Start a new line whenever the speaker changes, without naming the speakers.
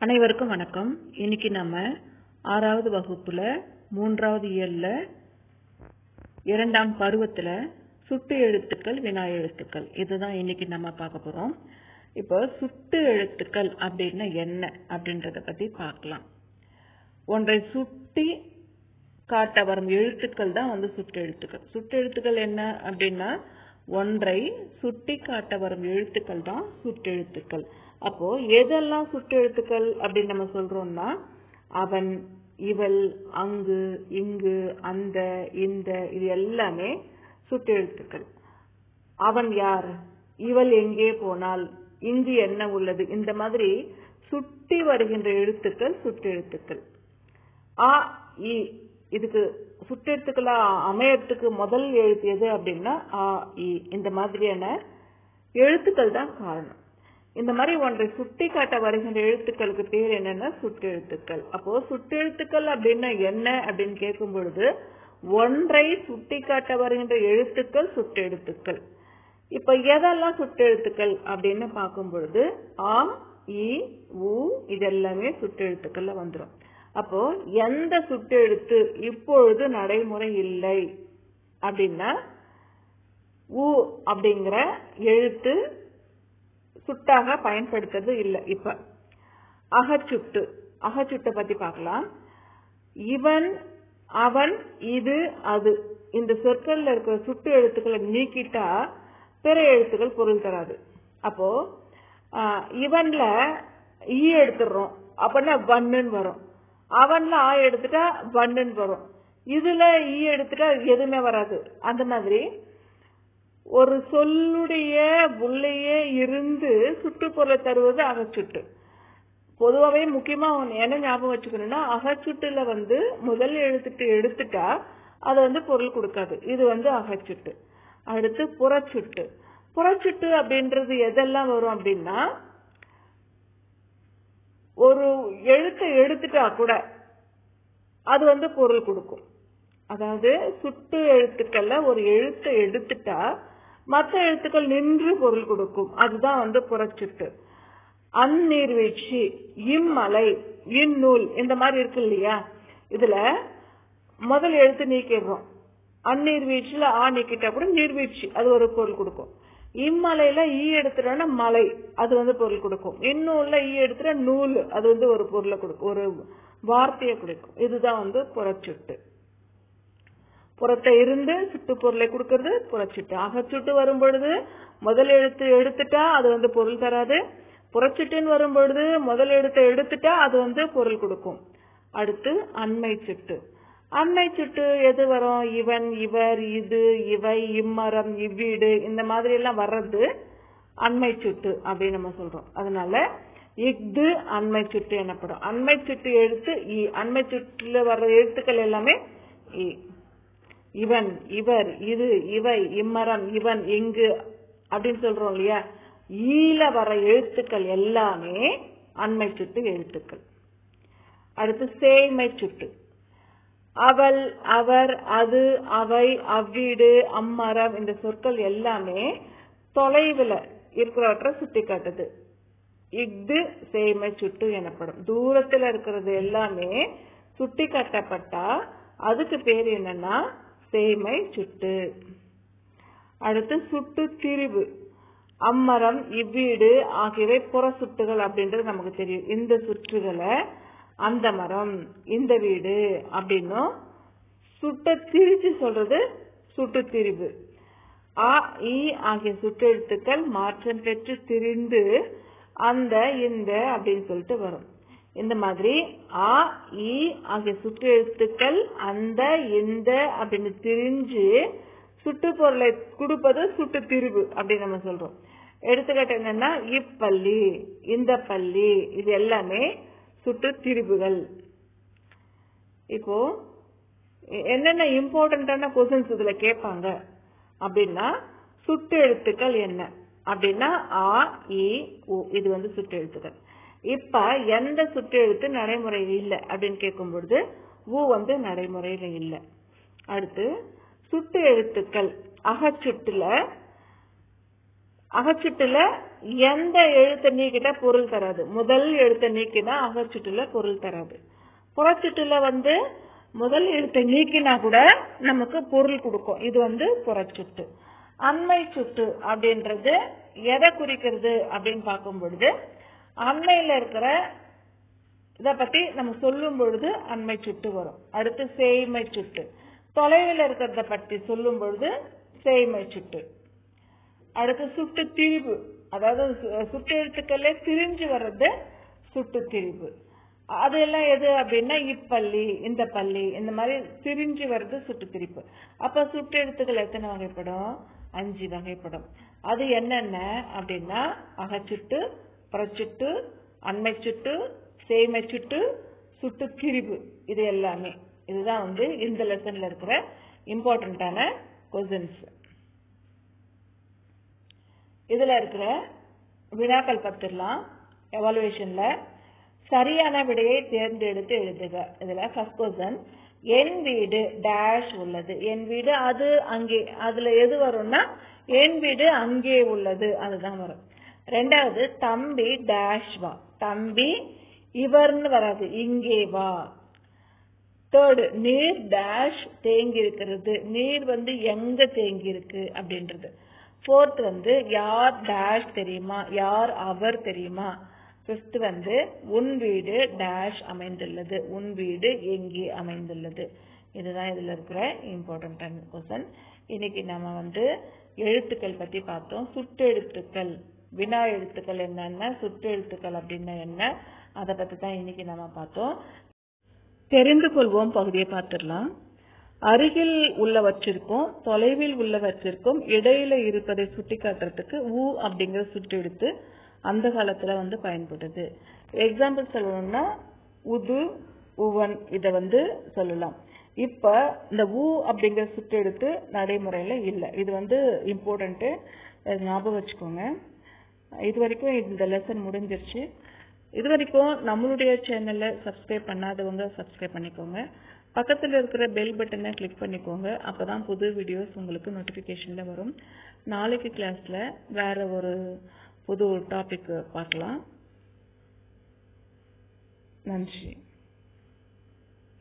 அனைவருக்கும் வணக்கம் இன்னைக்கு நம்ம ஆறாவது வகுப்புல மூன்றாவது இயல்ல இரண்டாம் பருவத்துல சுட்டு எழுத்துக்கள் வினா எழுத்துக்கள் இதுதான் இன்னைக்கு நம்ம பார்க்க போறோம் இப்போ சுட்டு எழுத்துக்கள் அப்படின்னா என்ன அப்படின்றத பத்தி பார்க்கலாம் ஒன்றை சுட்டி காட்ட வரும் எழுத்துக்கள் தான் வந்து சுட்டு எழுத்துக்கள் சுட்டு எழுத்துக்கள் என்ன அப்படின்னா ஒன்றை சுட்டி காட்ட வரும் எழுத்துக்கள் தான் சுட்டெழுத்துக்கள் அப்போ எதெல்லாம் சுட்டெழுத்துக்கள் அப்படின்னு நம்ம சொல்றோம்னா அவன் இவள் அங்கு இங்கு அந்த இந்த இது எல்லாமே சுட்டெழுத்துக்கள் அவன் யார் இவள் எங்கே போனாள் இங்கு என்ன உள்ளது இந்த மாதிரி சுட்டி வருகின்ற எழுத்துக்கள் சுட்டெழுத்துக்கள் ஆ இ இதுக்கு சுட்டெழுத்துக்களா அமையறதுக்கு முதல் எழுத்து எது அப்படின்னா ஆ இ இந்த மாதிரியான எழுத்துக்கள் தான் காரணம் இந்த மாதிரி ஒன்றை சுட்டி காட்ட வருகின்ற எழுத்துக்களுக்கு பேர் என்னன்னா சுட்டெழுத்துக்கள் அப்போ சுட்டெழுத்துக்கள் அப்படின்னா என்ன அப்படின்னு கேட்கும் பொழுது ஒன்றை சுட்டி காட்ட வருகின்ற எழுத்துக்கள் சுட்டெழுத்துக்கள் இப்ப எதெல்லாம் சுட்டெழுத்துக்கள் அப்படின்னு பார்க்கும் பொழுது ஆம் இ உ இதெல்லாமே சுட்டெழுத்துக்கள்ல வந்துடும் அப்போ எந்த சுட்டெழுத்து இப்பொழுது நடைமுறை இல்லை அப்படின்னா உ அப்படிங்கிற எழுத்து சுட்டாக பயன்படுத்துறது இல்லை இப்ப அகச்சுட்டு அகச்சுட்டை பத்தி பார்க்கலாம் இவன் அவன் இது அது இந்த சொற்கள்ல இருக்கிற சுட்டு எழுத்துக்களை நீக்கிட்டா பிற எழுத்துக்கள் பொருள் தராது அப்போ இவன்ல ஈ எடுத்துடுறோம் அப்படின்னா வண்ணுன்னு வரும் அவன்ல ஆ எடுத்துட்டா வண்ணுன்னு வரும் இதுல ஈ எடுத்துட்டா எதுவுமே வராது அந்த மாதிரி ஒரு சொல்லுடைய உள்ளேயே இருந்து சுற்றுப்பொருளை தருவது அகச்சுட்டு பொதுவாகவே முக்கியமா என்ன ஞாபகம் வச்சுக்கணும்னா அகச்சுட்டுல வந்து முதல் எழுத்துட்டு எடுத்துட்டா அது வந்து பொருள் கொடுக்காது இது வந்து அகச்சுட்டு அடுத்து புறச்சுட்டு புறச்சுட்டு அப்படின்றது எதெல்லாம் வரும் அப்படின்னா ஒரு எழுத்தை எடுத்துட்டா கூட அது வந்து பொருள் கொடுக்கும் அதாவது சுட்டு எழுத்துக்கள்ல ஒரு எழுத்தை எடுத்துட்டா மற்ற எழுத்துக்கள் நின்று பொருள் கொடுக்கும் அதுதான் வந்து புறச்சுட்டு அந்நீர்வீழ்ச்சி இம்மலை இந்நூல் இந்த மாதிரி இருக்கு இல்லையா இதுல முதல் எழுத்து நீக்கிடுறோம் அந்நீர்வீழ்ச்சியில ஆ நீக்கிட்டா கூட நீர்வீழ்ச்சி அது ஒரு பொருள் கொடுக்கும் இம்மலையில ஈ எடுத்துட்டோம்னா மலை அது வந்து பொருள் கொடுக்கும் இந்நூல்ல ஈ எடுத்துட்டா நூல் அது வந்து ஒரு பொருளை கொடுக்கும் ஒரு வார்த்தையை கொடுக்கும் இதுதான் வந்து புறச்சுட்டு புறத்தை இருந்து சுட்டு பொருளை கொடுக்கறது புறச்சுட்டு அகச்சுட்டு வரும் பொழுது முதல் எழுத்து எடுத்துட்டா அது வந்து பொருள் தராது புறச்சுட்டுன்னு வரும் பொழுது முதல் எழுத்தை எடுத்துட்டா அது வந்து பொருள் கொடுக்கும் அடுத்து அண்மை சுட்டு அண்மை சுட்டு எது வரும் இவன் இவர் இது இவை இம்மரம் இவ்வீடு இந்த மாதிரி எல்லாம் வர்றது அண்மை சுட்டு அப்படின்னு நம்ம சொல்றோம் அதனால இஃது அண்மை சுட்டு எனப்படும் அண்மை சுட்டு எழுத்து இ அண்மை சுற்றுல வர்ற எழுத்துக்கள் எல்லாமே இ இவன் இவர் இது இவை இம்மரம் இவன் இங்கு அப்படின்னு சொல்றோம் இல்லையா ஈல வர எழுத்துக்கள் எல்லாமே அண்மை சுட்டு எழுத்துக்கள் அடுத்து சேய்மை சுட்டு அவள் அவர் அது அவை அவ்வீடு அம்மரம் இந்த சொற்கள் எல்லாமே தொலைவில் இருக்கிறவற்றை சுட்டி காட்டுது இஃது சேமை சுட்டு எனப்படும் தூரத்துல இருக்கிறது எல்லாமே சுட்டி காட்டப்பட்டா அதுக்கு பேர் என்னன்னா சேமை சுட்டு அடுத்து சுட்டு திரிவு அம்மரம் இவ்வீடு ஆகியவை புற சுட்டுகள் அப்படின்றது நமக்கு தெரியும் இந்த சுற்றுகளை அந்த மரம் இந்த வீடு அப்படின்னும் சுட்ட திரிச்சு சொல்றது சுட்டு திரிவு ஆ இ ஆகிய சுட்டெழுத்துக்கள் மாற்றம் பெற்று திரிந்து அந்த இந்த அப்படின்னு சொல்லிட்டு வரும் இந்த மாதிரி ஆ இ ஆகிய சுட்டு எழுத்துக்கள் அந்த இந்த அப்படின்னு திரிஞ்சு சுட்டு பொருளை கொடுப்பது சுட்டு திரிவு அப்படின்னு நம்ம சொல்றோம் எடுத்துக்காட்டு என்னன்னா இப்பள்ளி இந்த பள்ளி இது எல்லாமே சுட்டு திரிவுகள் இப்போ என்னென்ன இம்பார்ட்டன்டான கொஸ்டின்ஸ் இதுல கேட்பாங்க அப்படின்னா சுட்டு எழுத்துக்கள் என்ன அப்படின்னா ஆ இ உ இது வந்து சுட்டு எழுத்துக்கள் இப்ப எந்த சுட்டு எழுத்து நடைமுறையில் இல்லை அப்படின்னு கேட்கும் பொழுது உ வந்து நடைமுறையில இல்லை அடுத்து சுட்டு எழுத்துக்கள் அகச்சுட்டுல அகச்சுட்டுல எந்த எழுத்தை நீக்கிட்டா பொருள் தராது முதல் எழுத்தை நீக்கினா அகச்சுட்டுல பொருள் தராது புறச்சுட்டுல வந்து முதல் எழுத்தை நீக்கினா கூட நமக்கு பொருள் கொடுக்கும் இது வந்து புறச்சுட்டு அண்மை சுட்டு அப்படின்றது எதை குறிக்கிறது அப்படின்னு பார்க்கும் பொழுது அண்மையில இருக்கிற இத பத்தி நம்ம சொல்லும் பொழுது அண்மை சுட்டு வரும் அடுத்து சேய்மை சுட்டு தொலைவில் இருக்கிறத பத்தி சொல்லும் பொழுது சேய்மை சுட்டு அடுத்து சுட்டு திரிவு அதாவது சு- சுட்டு எழுத்துக்களே திரிஞ்சு வர்றது சுட்டு திரிவு அதெல்லாம் எது அப்படின்னா இப்பள்ளி இந்த பள்ளி இந்த மாதிரி திரிஞ்சு வர்றது சுட்டு திரிப்பு அப்ப சுட்டு எழுத்துக்கள் எத்தனை வகைப்படும் அஞ்சு வகைப்படும் அது என்னென்ன அப்படின்னா அகச்சுட்டு புறச்சுட்டு அண்மை சுட்டு சேய்மை சுட்டு சுட்டு திரிவு இது எல்லாமே இதுதான் வந்து இந்த லெசன்ல இருக்கிற இம்பார்ட்டன்டான கொஸ்டின்ஸ் இதுல இருக்கிற வினாக்கள் பத்திரலாம் எவாலுவேஷன்ல சரியான விடையை தேர்ந்தெடுத்து எழுதுக இதுல ஃபர்ஸ்ட் கொஸ்டின் என் வீடு டேஷ் உள்ளது என் வீடு அது அங்கே அதுல எது வரும்னா என் வீடு அங்கே உள்ளது அதுதான் வரும் ரெண்டாவது தம்பி டேஷ் வா தம்பி இவர்னு வராது இங்கே வா தேர்டு நீர் டேஷ் தேங்கி இருக்கிறது நீர் வந்து எங்க தேங்கி இருக்கு அப்படின்றது ஃபோர்த் வந்து யார் டேஷ் தெரியுமா யார் அவர் தெரியுமா ஃபிஃப்த் வந்து உன் வீடு டேஷ் அமைந்துள்ளது உன் வீடு எங்கே அமைந்துள்ளது இதுதான் இதுல இருக்கிற இம்பார்ட்டன்டான கொஸ்டின் இன்னைக்கு நம்ம வந்து எழுத்துக்கள் பத்தி பார்த்தோம் சுட்டு எழுத்துக்கள் வினா எழுத்துக்கள் என்னென்ன சுட்டு எழுத்துக்கள் அப்படின்னா என்ன அதை பத்தி தான் இன்னைக்கு நம்ம பார்த்தோம் தெரிந்து கொள்வோம் பகுதியை பார்த்துடலாம் அருகில் உள்ளவற்றிற்கும் தொலைவில் உள்ளவற்றிற்கும் இடையில இருப்பதை சுட்டி காட்டுறதுக்கு ஊ அப்படிங்கிற சுட்டு எடுத்து அந்த காலத்துல வந்து பயன்படுது எக்ஸாம்பிள் சொல்லணும்னா உது உவன் இத வந்து சொல்லலாம் இப்ப இந்த ஊ அப்படிங்கிற சுட்டு எடுத்து நடைமுறையில இல்ல இது வந்து இம்பார்ட்டன்ட் ஞாபகம் வச்சுக்கோங்க இது வரைக்கும் இந்த லெசன் முடிஞ்சிருச்சு இது வரைக்கும் நம்மளுடைய சேனலை சப்ஸ்கிரைப் பண்ணாதவங்க சப்ஸ்கிரைப் பண்ணிக்கோங்க பக்கத்தில் இருக்கிற பெல் பட்டனை கிளிக் பண்ணிக்கோங்க அப்பதான் புது வீடியோஸ் உங்களுக்கு நோட்டிஃபிகேஷன்ல வரும் நாளைக்கு கிளாஸ்ல வேற ஒரு புது டாபிக் பார்க்கலாம் நன்றி